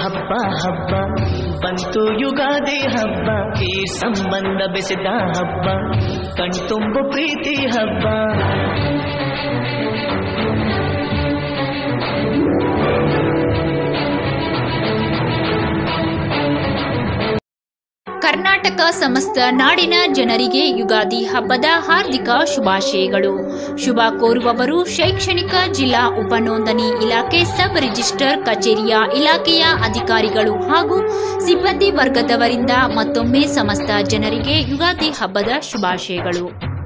ಹಬ್ಬ ಹಬ್ಬ ಬಂತು ಯುಗಾದಿ ಹಬ್ಬ ಈ ಸಂಬಂಧ ಬೆಸೆದ ಹಬ್ಬ ಕಣ್ತುಂಬು ಪ್ರೀತಿ ಹಬ್ಬ ಕರ್ನಾಟಕ ಸಮಸ್ತ ನಾಡಿನ ಜನರಿಗೆ ಯುಗಾದಿ ಹಬ್ಬದ ಹಾರ್ದಿಕ ಶುಭಾಶಯಗಳು ಶುಭ ಕೋರುವವರು ಶೈಕ್ಷಣಿಕ ಜಿಲ್ಲಾ ಉಪನೋಂದಣಿ ಇಲಾಖೆ ಸಬ್ ರಿಜಿಸ್ಟರ್ ಕಚೇರಿಯ ಇಲಾಖೆಯ ಅಧಿಕಾರಿಗಳು ಹಾಗೂ ಸಿಬ್ಬಂದಿ ವರ್ಗದವರಿಂದ ಮತ್ತೊಮ್ಮೆ ಸಮಸ್ತ ಜನರಿಗೆ ಯುಗಾದಿ ಹಬ್ಬದ ಶುಭಾಶಯಗಳು